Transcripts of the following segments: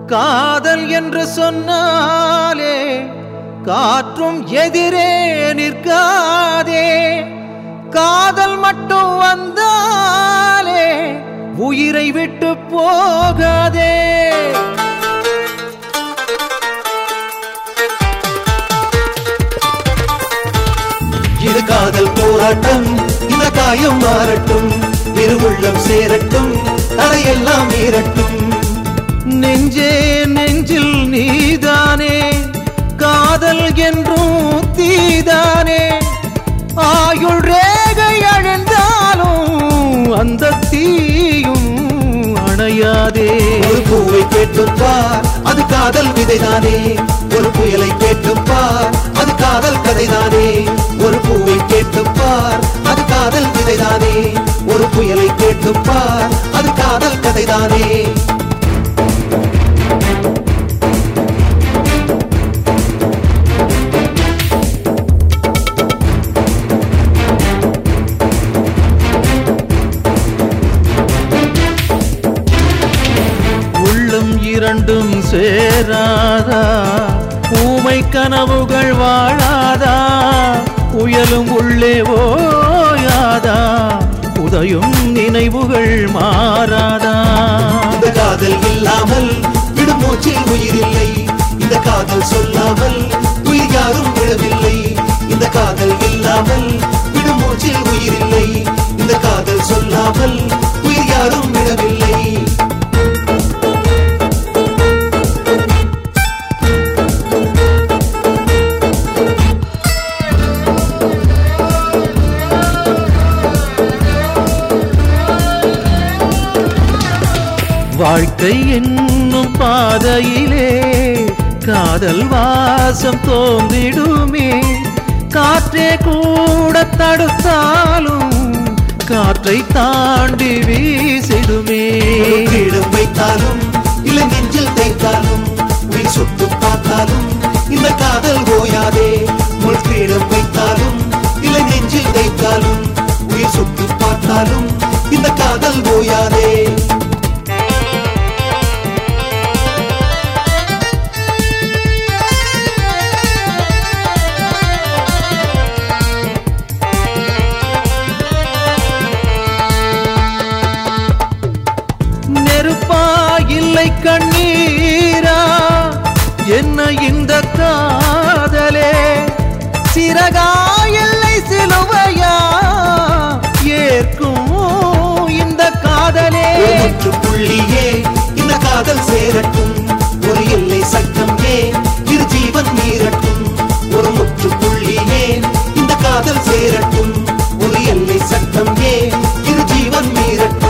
காதல் என்று சொன்னாலே காற்றும் எதிரே நிற்காதே காதல் மட்டும் வந்தாலே உயிரை விட்டு போகாதே இது காதல் போராட்டம் இந்த காயம் மாறட்டும் திருவுள்ளம் சேரட்டும் தடையெல்லாம் மீறட்டும் நெஞ்சே நெஞ்சில் நீதானே காதல் என்றும் தீதானே ஆயுள் ரேகை அழிந்தாலும் அந்த தீயும் அணையாதே ஒரு பூவை கேட்டும் பார் அது காதல் விதைதானே ஒரு புயலை கேட்டும் பார் அது காதல் கதைதானே ஒரு பூவை கேட்டும் பார் அது காதல் விதைதானே ஒரு புயலை கேட்டும் பார் அது காதல் கதைதானே உள்ளம் இரண்டும் சேராதா ஊமை கனவுகள் வாழாதா புயலும் உள்ளே ஓயாதா உதயும் நினைவுகள் மாறாதா இந்த காதல் இல்லாமல் விடுமூச்சில் உயிரில்லை இந்த காதல் சொல்லாமல் உயிர் யாரும் விடவில்லை இந்த காதல் இல்லாமல் விடுமூச்சில் உயிரில்லை இந்த காதல் சொல்லாமல் உயிர் யாரும் விடவில்லை வாழ்க்கை என்னும் பாதையிலே காதல் வாசம் தோன்றிடுமே காற்றே கூட தடுத்தாலும் காற்றை தாண்டி வீசிடுமே கீழும் வைத்தாலும் இல்லை நெஞ்சில் தைத்தாலும் உயிர் சுட்டு பார்த்தாலும் இந்த காதல் ஓயாதே முள் கீழும் வைத்தாலும் இல்லை நெஞ்சில் தைத்தாலும் உயிர் சுட்டு பார்த்தாலும் இந்த காதல் ஓயாதே நெருப்பா இல்லை கண்ணீரா என்ன இந்த காதலே சிறகா இல்லை சிலுவையா ஏற்கும் இந்த காதலே ஒரு முற்றுப்புள்ளியே இந்த காதல் சேரட்டும் ஒரு எல்லை சட்டம் ஏன் இரு ஜீவன் மீறட்டும் ஒரு முற்றுப்புள்ளியே இந்த காதல் சேரட்டும் ஒரு எல்லை சட்டம் ஏன் இரு ஜீவன் மீறட்டும்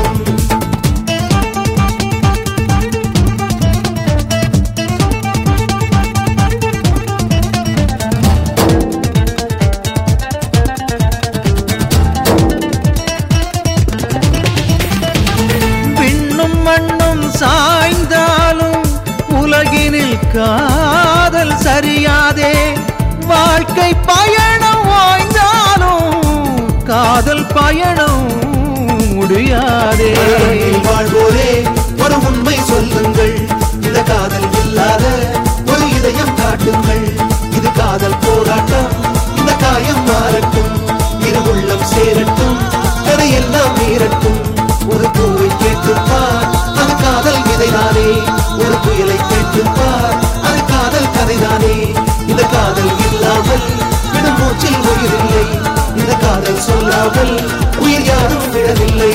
விண்ணும் மண்ணும் சாய்ந்தாலும் உலகினில் காதல் சரியாதே வாழ்க்கை பயணம் ஓய்ந்தாலும் காதல் பயணம் முடியாதே மனதில் வாழ்வோரே ஒரு உண்மை சொல்லுங்கள் இந்த காதல் இல்லாத ஒரு இதயம் காட்டுங்கள் இது காதல் போராட்டம் இந்த காயம் மாறட்டும் இரு உள்ளம் சேரட்டும் கதையெல்லாம் மீறட்டும் ஒரு பூவை கேட்டுப் பார் அது காதல் விதைதானே ஒரு புயலை கேட்டுப் பார் அது காதல் கதைதானே இந்த காதல் இல்லாமல் விடும் மூச்சில் உயிரில்லை இந்த காதல் சொல்லாமல் உயிர் யாரும் விடவில்லை